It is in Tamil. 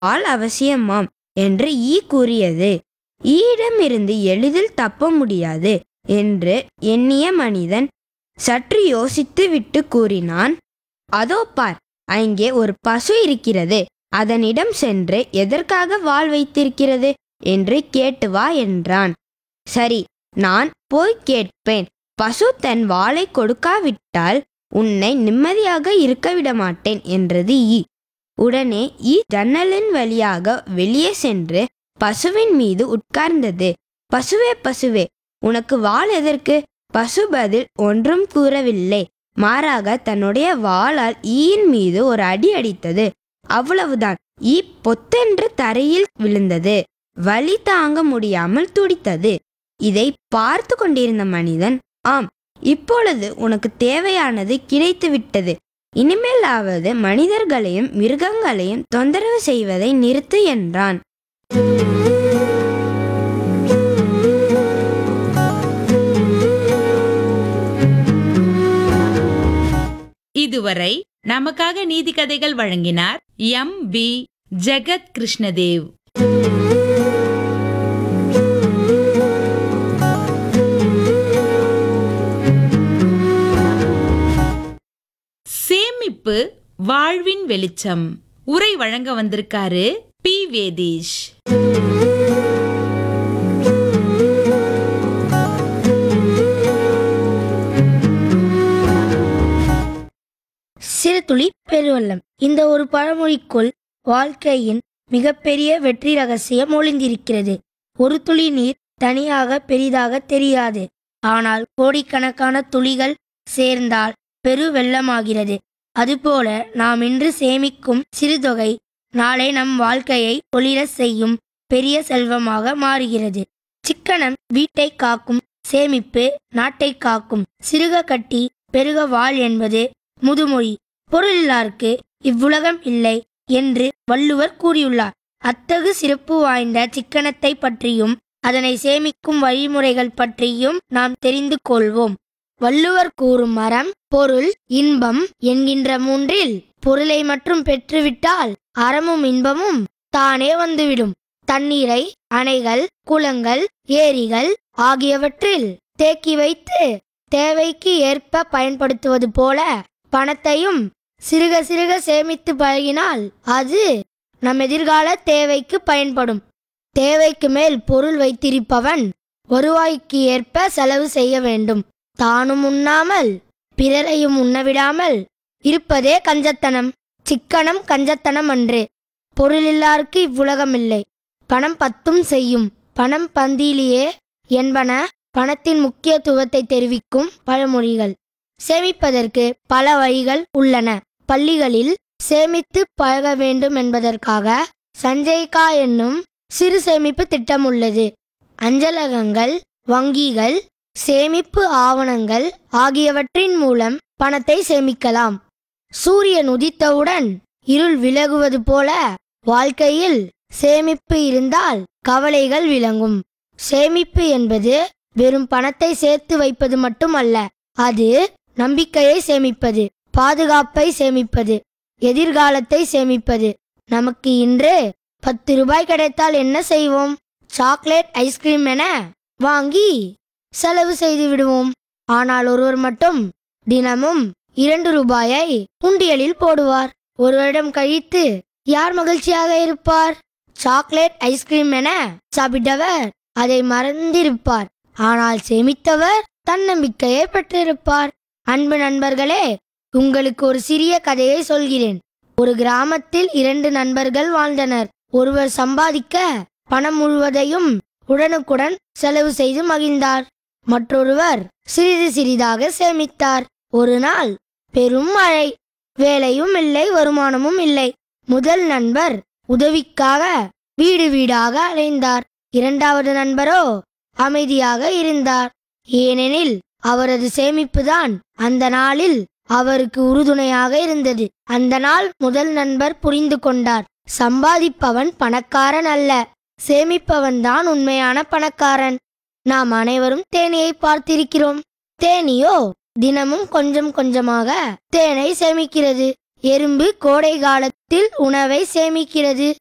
வாள் அவசியமாம் என்று ஈ கூறியது ஈயிடமிருந்து எளிதில் தப்ப முடியாது என்று எண்ணிய மனிதன் சற்று யோசித்து விட்டு கூறினான் அதோ பார் அங்கே ஒரு பசு இருக்கிறது அதனிடம் சென்று எதற்காக வாள் வைத்திருக்கிறது என்று கேட்டு வா என்றான் சரி நான் போய் கேட்பேன் பசு தன் வாளை கொடுக்காவிட்டால் உன்னை நிம்மதியாக இருக்க விட மாட்டேன் என்றது ஈ உடனே ஈ ஜன்னலின் வழியாக வெளியே சென்று பசுவின் மீது உட்கார்ந்தது பசுவே பசுவே உனக்கு வாள் எதற்கு பசு பதில் ஒன்றும் கூறவில்லை மாறாக தன்னுடைய வாளால் ஈயின் மீது ஒரு அடி அடித்தது அவ்வளவுதான் ஈ பொத்தென்று தரையில் விழுந்தது வலி தாங்க முடியாமல் துடித்தது இதை பார்த்து கொண்டிருந்த மனிதன் ஆம் இப்பொழுது உனக்கு தேவையானது கிடைத்துவிட்டது இனிமேலாவது மனிதர்களையும் மிருகங்களையும் தொந்தரவு செய்வதை நிறுத்து என்றான் இதுவரை நமக்காக நீதி கதைகள் வழங்கினார் எம் பி ஜெகத் கிருஷ்ணதேவ் சேமிப்பு வாழ்வின் வெளிச்சம் உரை வழங்க வந்திருக்காரு பி வேதீஷ் சிறு துளி பெருவெள்ளம் இந்த ஒரு பழமொழிக்குள் வாழ்க்கையின் மிகப்பெரிய வெற்றி ரகசியம் ஒளிந்திருக்கிறது ஒரு துளி நீர் தனியாக பெரிதாக தெரியாது ஆனால் கோடிக்கணக்கான துளிகள் சேர்ந்தால் பெரு வெள்ளமாகிறது அதுபோல நாம் இன்று சேமிக்கும் சிறுதொகை நாளை நம் வாழ்க்கையை ஒளிரச் செய்யும் பெரிய செல்வமாக மாறுகிறது சிக்கனம் வீட்டை காக்கும் சேமிப்பு நாட்டை காக்கும் சிறுக கட்டி பெருக வாழ் என்பது முதுமொழி பொருளில்லார்க்கு இவ்வுலகம் இல்லை என்று வள்ளுவர் கூறியுள்ளார் அத்தகு சிறப்பு வாய்ந்த சிக்கனத்தை பற்றியும் அதனை சேமிக்கும் வழிமுறைகள் பற்றியும் நாம் தெரிந்து கொள்வோம் வள்ளுவர் கூறும் மரம் பொருள் இன்பம் என்கின்ற மூன்றில் பொருளை மட்டும் பெற்றுவிட்டால் அறமும் இன்பமும் தானே வந்துவிடும் தண்ணீரை அணைகள் குளங்கள் ஏரிகள் ஆகியவற்றில் தேக்கி வைத்து தேவைக்கு ஏற்ப பயன்படுத்துவது போல பணத்தையும் சிறுக சிறுக சேமித்து பழகினால் அது நம் எதிர்கால தேவைக்கு பயன்படும் தேவைக்கு மேல் பொருள் வைத்திருப்பவன் வருவாய்க்கு ஏற்ப செலவு செய்ய வேண்டும் தானும் உண்ணாமல் பிறரையும் உண்ணவிடாமல் இருப்பதே கஞ்சத்தனம் சிக்கனம் கஞ்சத்தனம் அன்று பொருளில்லார்க்கு இவ்வுலகம் இல்லை பணம் பத்தும் செய்யும் பணம் பந்தியிலேயே என்பன பணத்தின் முக்கியத்துவத்தை தெரிவிக்கும் பழமொழிகள் சேமிப்பதற்கு பல வழிகள் உள்ளன பள்ளிகளில் சேமித்து பழக வேண்டும் என்பதற்காக சஞ்சய்கா என்னும் சிறு சேமிப்பு திட்டம் உள்ளது அஞ்சலகங்கள் வங்கிகள் சேமிப்பு ஆவணங்கள் ஆகியவற்றின் மூலம் பணத்தை சேமிக்கலாம் சூரியன் உதித்தவுடன் இருள் விலகுவது போல வாழ்க்கையில் சேமிப்பு இருந்தால் கவலைகள் விளங்கும் சேமிப்பு என்பது வெறும் பணத்தை சேர்த்து வைப்பது மட்டுமல்ல அது நம்பிக்கையை சேமிப்பது பாதுகாப்பை சேமிப்பது எதிர்காலத்தை சேமிப்பது நமக்கு இன்று பத்து ரூபாய் கிடைத்தால் என்ன செய்வோம் சாக்லேட் ஐஸ்கிரீம் என வாங்கி செலவு செய்து விடுவோம் ஆனால் ஒருவர் மட்டும் தினமும் இரண்டு ரூபாயை உண்டியலில் போடுவார் ஒரு வருடம் கழித்து யார் மகிழ்ச்சியாக இருப்பார் சாக்லேட் ஐஸ்கிரீம் என சாப்பிட்டவர் அதை மறந்திருப்பார் ஆனால் சேமித்தவர் தன்னம்பிக்கையை பெற்றிருப்பார் அன்பு நண்பர்களே உங்களுக்கு ஒரு சிறிய கதையை சொல்கிறேன் ஒரு கிராமத்தில் இரண்டு நண்பர்கள் வாழ்ந்தனர் ஒருவர் சம்பாதிக்க பணம் முழுவதையும் உடனுக்குடன் செலவு செய்து மகிழ்ந்தார் மற்றொருவர் சிறிது சிறிதாக சேமித்தார் ஒரு நாள் பெரும் மழை வேலையும் இல்லை வருமானமும் இல்லை முதல் நண்பர் உதவிக்காக வீடு வீடாக அலைந்தார் இரண்டாவது நண்பரோ அமைதியாக இருந்தார் ஏனெனில் அவரது சேமிப்புதான் அந்த நாளில் அவருக்கு உறுதுணையாக இருந்தது அந்த நாள் முதல் நண்பர் புரிந்து கொண்டார் சம்பாதிப்பவன் பணக்காரன் அல்ல சேமிப்பவன் தான் உண்மையான பணக்காரன் நாம் அனைவரும் தேனியை பார்த்திருக்கிறோம் தேனியோ தினமும் கொஞ்சம் கொஞ்சமாக தேனை சேமிக்கிறது எறும்பு கோடை காலத்தில் உணவை சேமிக்கிறது